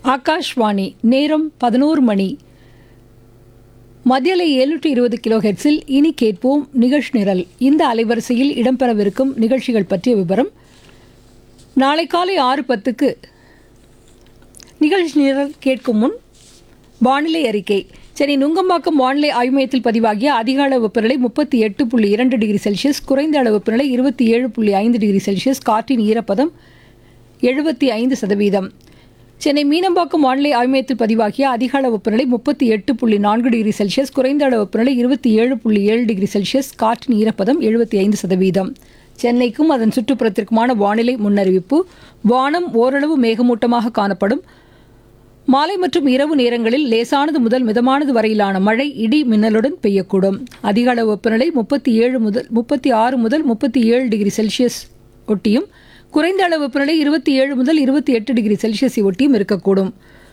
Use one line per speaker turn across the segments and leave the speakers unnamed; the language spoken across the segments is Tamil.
ஆகாஷ்வாணி நேரம் பதினோரு மணி மத்தியலை எழுநூற்றி இருபது கிலோ ஹெர்ட்ஸில் இனி கேட்போம் நிகழ்ச்சி நிரல் இந்த அலைவரிசையில் இடம்பெறவிருக்கும் நிகழ்ச்சிகள் பற்றிய விவரம் நாளை காலை ஆறு பத்துக்கு நிகழ்ச்சி நிரல் கேட்கும் முன் வானிலை அறிக்கை சென்னை நுங்கம்பாக்கம் வானிலை ஆய்வு மையத்தில் பதிவாகிய அதிக அளவு வெப்பநிலை முப்பத்தி எட்டு புள்ளி இரண்டு டிகிரி செல்சியஸ் குறைந்த அளவு வெப்பநிலை இருபத்தி ஏழு புள்ளி ஐந்து டிகிரி செல்சியஸ் காற்றின் ஈரப்பதம் எழுபத்தி ஐந்து சதவீதம் சென்னை மீனம்பாக்கம் வானிலை ஆய்வு மையத்தில் பதிவாகிய அதிக அளவு வெப்பநிலை முப்பத்தி எட்டு புள்ளி நான்கு டிகிரி செல்சியஸ் குறைந்த அளவு வெப்பநிலை இருபத்தி ஏழு புள்ளி ஏழு டிகிரி செல்சியஸ் காற்றின் ஈரப்பதம் எழுபத்தி ஐந்து சதவீதம் சென்னைக்கும் அதன் சுற்றுப்புறத்திற்குமான வானிலை முன்னறிவிப்பு வானம் ஓரளவு மேகமூட்டமாக காணப்படும் மாலை மற்றும் இரவு நேரங்களில் லேசானது முதல் மிதமானது வரையிலான மழை இடி மின்னலுடன் பெய்யக்கூடும் அதிக அளவு வெப்பநிலை முப்பத்தி ஏழு முதல் முப்பத்தி ஆறு முதல் முப்பத்தி ஏழு டிகிரி செல்சியஸ் ஒட்டியும் குறைந்த அளவு வெப்பநிலை இருபத்தி ஏழு முதல் இருபத்தி எட்டு டிகிரி செல்சியஸை ஒட்டியும் இருக்கக்கூடும்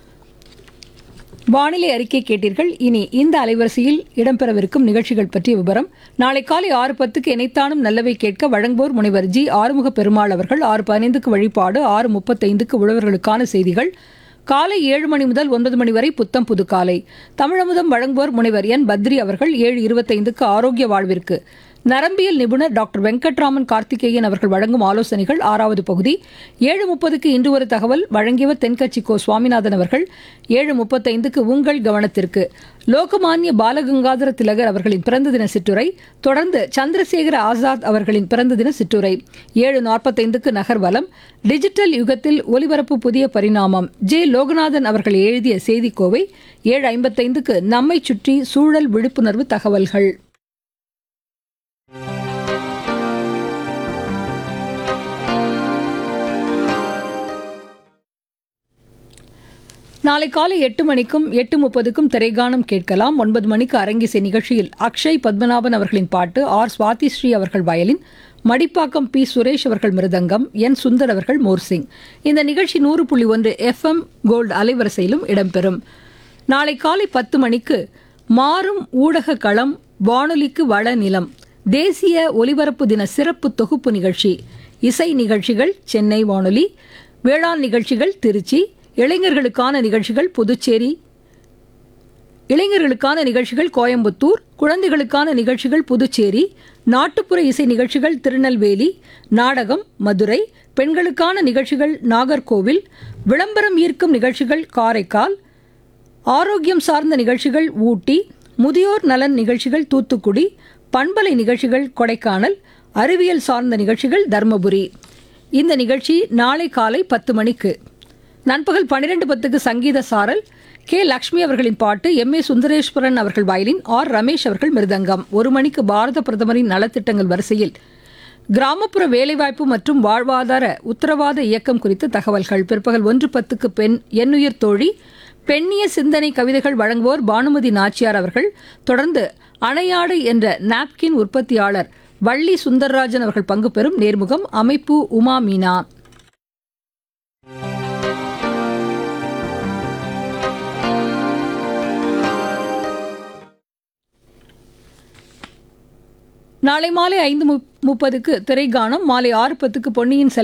வானிலை அறிக்கை கேட்டீர்கள் இனி இந்த அலைவரிசையில் இடம்பெறவிருக்கும் நிகழ்ச்சிகள் பற்றிய விவரம் நாளை காலை ஆறு பத்துக்கு இணைத்தானும் நல்லவை கேட்க வழங்குவோர் முனைவர் ஜி ஆறுமுக பெருமாள் அவர்கள் ஆறு பதினைந்துக்கு வழிபாடு ஆறு முப்பத்தைந்துக்கு உழவர்களுக்கான செய்திகள் காலை ஏழு மணி முதல் ஒன்பது மணி வரை புத்தம் புது காலை தமிழமுதம் வழங்குவோர் முனைவர் என் பத்ரி அவர்கள் ஏழு இருபத்தைந்துக்கு ஆரோக்கிய வாழ்விற்கு நரம்பியல் நிபுணர் டாக்டர் வெங்கட்ராமன் கார்த்திகேயன் அவர்கள் வழங்கும் ஆலோசனைகள் ஆறாவது பகுதி ஏழு முப்பதுக்கு இன்று ஒரு தகவல் வழங்கியவர் தென்கட்சி கோ சுவாமிநாதன் அவர்கள் ஏழு முப்பத்தைந்துக்கு உங்கள் கவனத்திற்கு லோகமானிய பாலகங்காதர திலகர் அவர்களின் பிறந்த தின சிற்றுரை தொடர்ந்து சந்திரசேகர ஆசாத் அவர்களின் பிறந்த தின சிற்றுரை ஏழு நாற்பத்தைந்துக்கு நகர்வலம் டிஜிட்டல் யுகத்தில் ஒலிபரப்பு புதிய பரிணாமம் ஜே லோகநாதன் அவர்கள் எழுதிய செய்திக்கோவை ஏழு ஐம்பத்தைந்துக்கு நம்மை சுற்றி சூழல் விழிப்புணர்வு தகவல்கள் நாளை காலை எட்டு மணிக்கும் எட்டு முப்பதுக்கும் திரைகானம் கேட்கலாம் ஒன்பது மணிக்கு அரங்கிசை நிகழ்ச்சியில் அக்ஷய் பத்மநாபன் அவர்களின் பாட்டு ஆர் சுவாதி ஸ்ரீ அவர்கள் வயலின் மடிப்பாக்கம் பி சுரேஷ் அவர்கள் மிருதங்கம் என் சுந்தர் அவர்கள் மோர்சிங் இந்த நிகழ்ச்சி நூறு புள்ளி ஒன்று எஃப்எம் கோல்டு அலைவரிசையிலும் இடம்பெறும் நாளை காலை பத்து மணிக்கு மாறும் ஊடக களம் வானொலிக்கு வள நிலம் தேசிய ஒலிபரப்பு தின சிறப்பு தொகுப்பு நிகழ்ச்சி இசை நிகழ்ச்சிகள் சென்னை வானொலி வேளாண் நிகழ்ச்சிகள் திருச்சி இளைஞர்களுக்கான நிகழ்ச்சிகள் புதுச்சேரி இளைஞர்களுக்கான நிகழ்ச்சிகள் கோயம்புத்தூர் குழந்தைகளுக்கான நிகழ்ச்சிகள் புதுச்சேரி நாட்டுப்புற இசை நிகழ்ச்சிகள் திருநெல்வேலி நாடகம் மதுரை பெண்களுக்கான நிகழ்ச்சிகள் நாகர்கோவில் விளம்பரம் ஈர்க்கும் நிகழ்ச்சிகள் காரைக்கால் ஆரோக்கியம் சார்ந்த நிகழ்ச்சிகள் ஊட்டி முதியோர் நலன் நிகழ்ச்சிகள் தூத்துக்குடி பண்பலை நிகழ்ச்சிகள் கொடைக்கானல் அறிவியல் சார்ந்த நிகழ்ச்சிகள் தருமபுரி இந்த நிகழ்ச்சி நாளை காலை பத்து மணிக்கு நண்பகல் பன்னிரண்டு பத்துக்கு சங்கீத சாரல் கே லக்ஷ்மி அவர்களின் பாட்டு எம் ஏ சுந்தரேஸ்வரன் அவர்கள் வயலின் ஆர் ரமேஷ் அவர்கள் மிருதங்கம் ஒரு மணிக்கு பாரத பிரதமரின் நலத்திட்டங்கள் வரிசையில் கிராமப்புற வேலைவாய்ப்பு மற்றும் வாழ்வாதார உத்தரவாத இயக்கம் குறித்த தகவல்கள் பிற்பகல் ஒன்று பத்துக்கு பெண் எண்ணுயிர் தோழி பெண்ணிய சிந்தனை கவிதைகள் வழங்குவோர் பானுமதி நாச்சியார் அவர்கள் தொடர்ந்து அணையாடு என்ற நாப்கின் உற்பத்தியாளர் வள்ளி சுந்தர்ராஜன் அவர்கள் பங்கு பெறும் நேர்முகம் அமைப்பு உமா மீனா நாளை மாலை ஐந்து முப்பதுக்கு திரைகானம் மாலை ஆறு பத்துக்கு பொன்னியின் செல்வன்